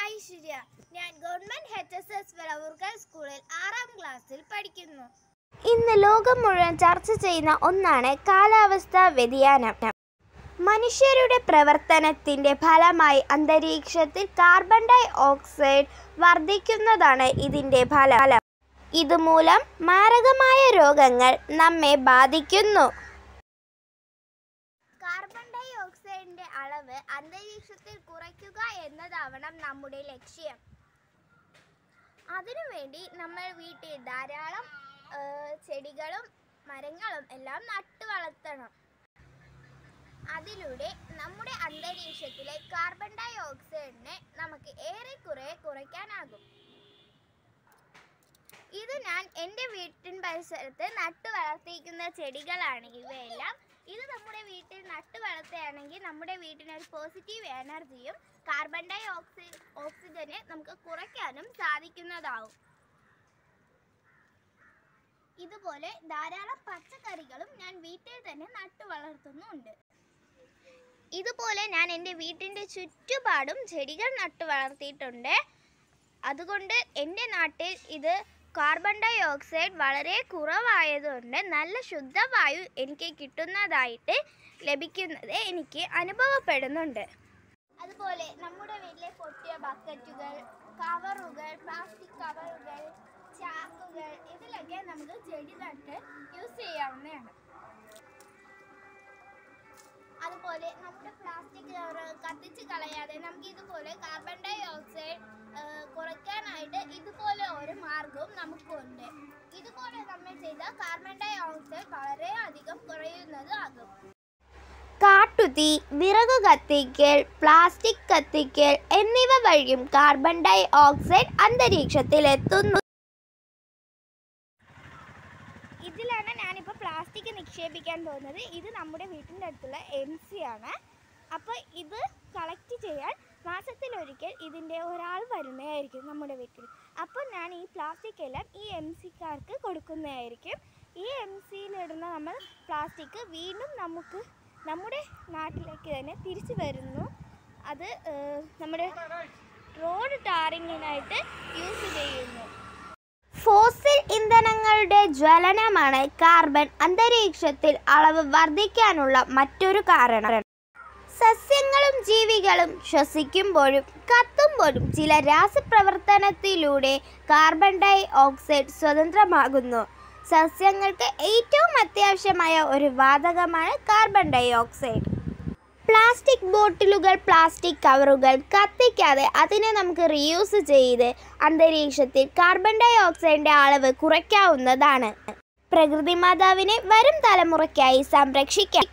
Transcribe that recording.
ഐശ്വര്യ ഞാൻ government H S S Velavoorkal സ്കൂളിൽ ആറാം ക്ലാസ്സിൽ പഠിക്കുന്നു ഇന്ന് ലോകം മുഴുവൻ ചർച്ച ചെയ്യുന്ന ഒന്നാണ് കാലാവസ്ഥാ വ്യതിയാനം മനുഷ്യരുടെ പ്രവർത്തനത്തിന്റെ ഫലമായി അന്തരീക്ഷത്തിൽ കാർബൺ ഡൈ ഓക്സൈഡ് വർദ്ധിക്കുന്നതാണ് ഇതിന്റെ ഫലം ഇതുമൂലം മാരകമായ രോഗങ്ങൾ നമ്മെ ബാധിക്കുന്നു കാർബൺ ഡൈ ഓക്സൈഡിന്റെ അളവ് അന്തരീക്ഷത്തിൽ കുറയ്ക്കുക എന്നതാവണം നമ്മുടെ ലക്ഷ്യം അതിനുവേണ്ടി നമ്മൾ വീട്ടിൽ ധാരാളം ആ, ചെടികളും മരങ്ങളും എല്ലാം നട്ടു വളർത്തണം അതിലൂടെ നമ്മുടെ അന്തരീക്ഷത്തിലെ കാർബൺ ഡൈ ഓക്സൈഡിനെ നമുക്ക് ഏറെക്കുറെ കുറയ്ക്കാനാകും ഇത് ഞാൻ എൻ്റെ വീട്ടിൻ പരിസരത്ത് നട്ടു വളർത്തിയിരിക്കുന്ന ചെടികളാണ് ഇവയെല്ലാം ഇത് നമ്മുടെ വീട്ടിൽ നട്ടു വളർത്തുകയാണെങ്കിൽ നമ്മുടെ വീട്ടിന് ഒരു പോസിറ്റീവ് എനർജിയും കാർബൺ ഡൈ ഓക്സി ഓക്സിജനെ നമുക്ക് കുറയ്ക്കാനും സാധിക്കുന്നതാവും ഇതുപോലെ ധാരാളം പച്ചക്കറികളും ഞാൻ വീട്ടിൽ തന്നെ നട്ടു വളർത്തുന്നുണ്ട് ഇതുപോലെ ഞാൻ എൻ്റെ വീട്ടിൻ്റെ ചുറ്റുപാടും ചെടികൾ നട്ടു വളർത്തിയിട്ടുണ്ട് അതുകൊണ്ട് എൻ്റെ നാട്ടിൽ ഇത് കാർബൺ ഡൈ ഓക്സൈഡ് വളരെ കുറവായതുകൊണ്ട് നല്ല ശുദ്ധവായു എനിക്ക് കിട്ടുന്നതായിട്ട് ലഭിക്കുന്നത് എനിക്ക് അനുഭവപ്പെടുന്നുണ്ട് അതുപോലെ നമ്മുടെ വീട്ടിലെ പൊട്ടിയ ബക്കറ്റുകൾ കവറുകൾ പ്ലാസ്റ്റിക് കവറുകൾ ചാക്കുകൾ ഇതിലൊക്കെ നമുക്ക് ചെടി നട്ട് യൂസ് ചെയ്യാവുന്നതാണ് അതുപോലെ നമ്മുടെ പ്ലാസ്റ്റിക് കവർ കത്തിച്ച് കളയാതെ നമുക്ക് ഇതുപോലെ കാർബൺ ഡൈ ഓക്സൈഡ് ആ, കുറയ്ക്കാനായിട്ട് ഇതുപോലെ ഒരു മാർഗവും നമുക്കുണ്ട് ഇതുപോലെ നമ്മൾ ചെയ്താൽ കാർബൺ ഡൈ ഓക്സൈഡ് വളരെ അധികം കുറയുന്നതാകും കാട്ടുതീ വിറക് കത്തിക്കൽ പ്ലാസ്റ്റിക് കത്തിക്കൽ എന്നിവ വഴിയും കാർബൺ ഡൈ ഓക്സൈഡ് അന്തരീക്ഷത്തിൽ എത്തുന്നു ഇതിലാണ് ഞാനിപ്പോൾ പ്ലാസ്റ്റിക് നിക്ഷേപിക്കാൻ പോകുന്നത് ഇത് നമ്മുടെ വീട്ടിൻ്റെ അടുത്തുള്ള എം സി ആണ് അപ്പോൾ ഇത് കളക്ട് ചെയ്യാൻ മാസത്തിലൊരിക്കൽ ഇതിൻ്റെ ഒരാൾ വരുന്നതായിരിക്കും നമ്മുടെ വീട്ടിൽ അപ്പോൾ ഞാൻ ഈ പ്ലാസ്റ്റിക് എല്ലാം ഈ എം സിക്കാർക്ക് കൊടുക്കുന്നതായിരിക്കും ഈ എം സിയിലിടുന്ന നമ്മൾ പ്ലാസ്റ്റിക് വീണ്ടും നമുക്ക് നമ്മുടെ നാട്ടിലേക്ക് തന്നെ തിരിച്ചു വരുന്നു അത് ഏഹ്, നമ്മുടെ റോഡ് ടാറിങ്ങിനായിട്ട് യൂസ് ചെയ്യുന്നു ഫോസിൽ ഇന്ധനങ്ങളുടെ ജ്വലനമാണ് കാർബൺ അന്തരീക്ഷത്തിൽ അളവ് വർദ്ധിക്കാനുള്ള മറ്റൊരു കാരണം സസ്യങ്ങളും ജീവികളും ശ്വസിക്കുമ്പോഴും കത്തുമ്പോഴും ചില രാസപ്രവർത്തനത്തിലൂടെ കാർബൺ ഡൈ ഓക്സൈഡ് സ്വതന്ത്രമാകുന്നു സസ്യങ്ങൾക്ക് ഏറ്റവും അത്യാവശ്യമായ ഒരു വാതകമാണ് കാർബൺ ഡൈ ഓക്സൈഡ് പ്ലാസ്റ്റിക് ബോട്ടിലുകൾ പ്ലാസ്റ്റിക് കവറുകൾ കത്തിക്കാതെ അതിനെ നമുക്ക് റീയൂസ് ചെയ്ത് അന്തരീക്ഷത്തിൽ കാർബൺ ഡൈ ഓക്സൈഡിന്റെ അളവ് കുറയ്ക്കാവുന്നതാണ് പ്രകൃതി മാതാവിനെ വരും തലമുറയ്ക്കായി സംരക്ഷിക്കാം